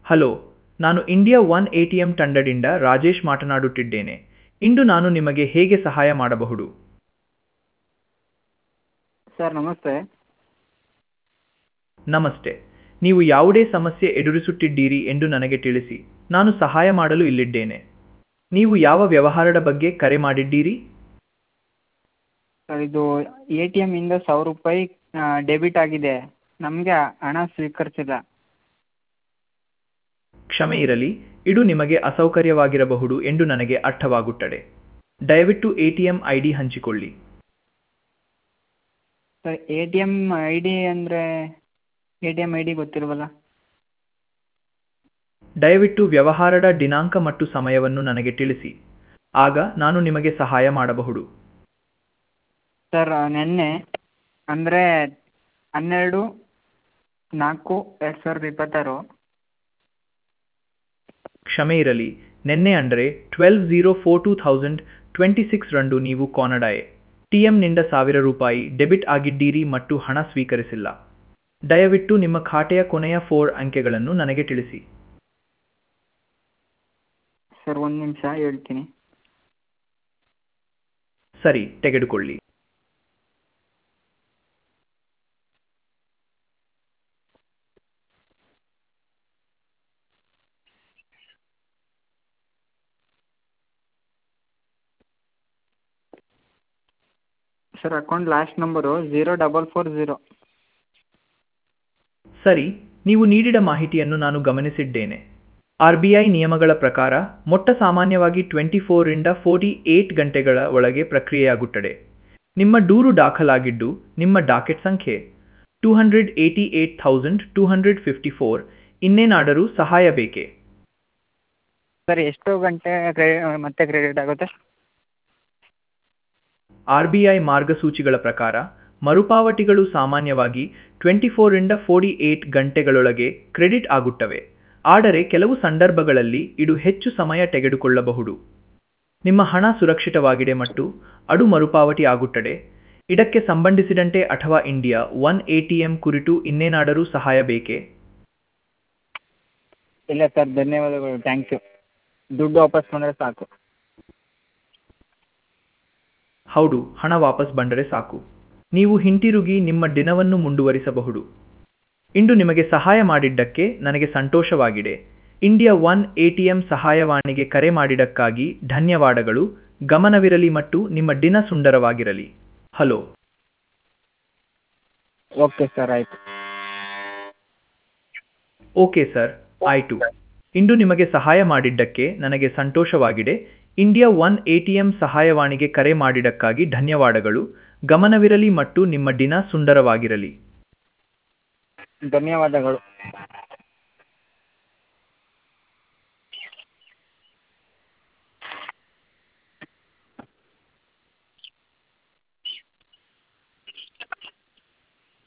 hello ನಾನು India one A T M ತಂಡದಿಂದ ರಾಜೇಶ್ ಮಾತನಾಡುತ್ತಿದ್ದೇನೆ ಇಂದು ನಾನು ನಿಮಗೆ ಹೇಗೆ ಸಹಾಯ ಮಾಡಬಹುದು ಸರ್ ನಮಸ್ತೆ ನಮಸ್ತೆ ನೀವು ಯಾವುದೇ ಸಮಸ್ಯೆ ಎದುರಿಸುತ್ತಿದ್ದೀರಿ ಎಂದು ನನಗೆ ತಿಳಿಸಿ ನಾನು ಸಹಾಯ ಮಾಡಲು ಇಲ್ಲಿದ್ದೇನೆ ನೀವು ಯಾವ ವ್ಯವಹಾರದ ಬಗ್ಗೆ ಕರೆ ಮಾಡಿದ್ದೀರಿ ಸರ್ ಇದು ಎ ಟಿ ಎಮ್ಮಿಂದ ಸಾವಿರ ರೂಪಾಯಿ ಡೆಬಿಟ್ ಆಗಿದೆ ನಮಗೆ ಹಣ ಸ್ವೀಕರಿಸಿಲ್ಲ ಕ್ಷಮೆ ಇರಲಿ ಇದು ನಿಮಗೆ ಅಸೌಕರ್ಯವಾಗಿರಬಹುದು ಎಂದು ನನಗೆ ಅರ್ಥವಾಗುತ್ತದೆ ದಯವಿಟ್ಟು A T M I D ಹಂಚಿಕೊಳ್ಳಿ sir A T M I D ಅಂದರೆ A T M I D ಗೊತ್ತಿಲ್ವಲ್ಲ ದಯವಿಟ್ಟು ವ್ಯವಹಾರದ ದಿನಾಂಕ ಮತ್ತು ಸಮಯವನ್ನು ನನಗೆ ತಿಳಿಸಿ ಆಗ ನಾನು ನಿಮಗೆ ಸಹಾಯ ಮಾಡಬಹುದು ಸರ್ ನಿನ್ನೆ ಅಂದರೆ ಹನ್ನೆರಡು ನಾಲ್ಕು ಎರಡು ಸಾವಿರದ ಇಪ್ಪತ್ತಾರು ಕ್ಷಮೆ ಇರಲಿ ನಿನ್ನೆ ಅಂದರೆ twelve zero four two thousand twenty six ರಂದು ನೀವು ಕಾನಡಾಯೆ ಟಿ ಎಂನಿಂದ ಸಾವಿರ ರೂಪಾಯಿ ಡೆಬಿಟ್ ಆಗಿದ್ದೀರಿ ಮತ್ತು ಹಣ ಸ್ವೀಕರಿಸಿಲ್ಲ ದಯವಿಟ್ಟು ನಿಮ್ಮ ಖಾತೆಯ ಕೊನೆಯ ಫೋರ್ ಅಂಕೆಗಳನ್ನು ನನಗೆ ತಿಳಿಸಿ ಸರ್ ಒಂದು ನಿಮಿಷ ಹೇಳ್ತೀನಿ ಸರಿ ತೆಗೆದುಕೊಳ್ಳಿ sir account last number zero double four zero ಸರಿ ನೀವು ನೀಡಿದ ಮಾಹಿತಿಯನ್ನು ನಾನು ಗಮನಿಸಿದ್ದೇನೆ ಆರ್ ಬಿ ಐ ನಿಯಮಗಳ ಪ್ರಕಾರ ಮೊಟ್ಟ ಸಾಮಾನ್ಯವಾಗಿ ಟ್ವೆಂಟಿ ಫೋರಿಂದ ಫೋರ್ಟಿ ಏಟ್ ಗಂಟೆಗಳ ಒಳಗೆ ಪ್ರಕ್ರಿಯೆಯಾಗುತ್ತದೆ ನಿಮ್ಮ ದೂರು ದಾಖಲಾಗಿದ್ದು ನಿಮ್ಮ ಡಾಕೆಟ್ ಸಂಖ್ಯೆ two hundred eighty eight thousand two hundred fifty four ಇನ್ನೇನಾದರೂ ಸಹಾಯ ಬೇಕೇ ಸರ್ ಎಷ್ಟು ಗಂಟೆ ಕ್ರೆ ಮತ್ತೆ ಕ್ರೆಡಿಟ್ ಆಗುತ್ತೆ ಆರ್ ಬಿ ಐ ಮಾರ್ಗಸೂಚಿಗಳ ಪ್ರಕಾರ ಮರುಪಾವತಿಗಳು ಸಾಮಾನ್ಯವಾಗಿ ಟ್ವೆಂಟಿ ಫೋರಿಂದ ಫೋರ್ಟಿ ಏಟ್ ಗಂಟೆಗಳೊಳಗೆ ಕ್ರೆಡಿಟ್ ಆಗುತ್ತವೆ ಆದರೆ ಕೆಲವು ಸಂದರ್ಭಗಳಲ್ಲಿ ಇದು ಹೆಚ್ಚು ಸಮಯ ತೆಗೆದುಕೊಳ್ಳಬಹುದು ನಿಮ್ಮ ಹಣ ಸುರಕ್ಷಿತವಾಗಿದೆ ಮತ್ತು ಅದು ಮರುಪಾವತಿ ಆಗುತ್ತದೆ ಇದಕ್ಕೆ ಸಂಬಂಧಿಸಿದಂತೆ ಅಥವಾ India one A T M ಕುರಿತು ಇನ್ನೇನಾದರೂ ಸಹಾಯ ಬೇಕೇ ಇಲ್ಲ ಸರ್ ಧನ್ಯವಾದಗಳು ಥ್ಯಾಂಕ್ ಯು ದುಡ್ಡು ವಾಪಸ್ ಬಂದರೆ ಸಾಕು ಹೌದು ಹಣ ವಾಪಸ್ ಬಂದರೆ ಸಾಕು ನೀವು ಹಿಂತಿರುಗಿ ನಿಮ್ಮ ದಿನವನ್ನು ಮುಂದುವರಿಸಬಹುದು ಇಂದು ನಿಮಗೆ ಸಹಾಯ ಮಾಡಿದ್ದಕ್ಕೆ ನನಗೆ ಸಂತೋಷವಾಗಿದೆ India one A T M ಸಹಾಯವಾಣಿಗೆ ಕರೆ ಮಾಡಿದ್ದಕ್ಕಾಗಿ ಧನ್ಯವಾದಗಳು ಗಮನವಿರಲಿ ಮತ್ತು ನಿಮ್ಮ ದಿನ ಸುಂದರವಾಗಿರಲಿ ಹಲೋ ಓಕೆ ಸರ್ ಆಯಿತು ಓಕೆ ಸರ್ ಆಯಿತು ಇಂದು ನಿಮಗೆ ಸಹಾಯ ಮಾಡಿದ್ದಕ್ಕೆ ನನಗೆ ಸಂತೋಷವಾಗಿದೆ India one A T M ಸಹಾಯವಾಣಿಗೆ ಕರೆ ಮಾಡಿದ್ದಕ್ಕಾಗಿ ಧನ್ಯವಾದಗಳು ಗಮನವಿರಲಿ ಮತ್ತು ನಿಮ್ಮ ದಿನ ಸುಂದರವಾಗಿರಲಿ ಧನ್ಯವಾದಗಳು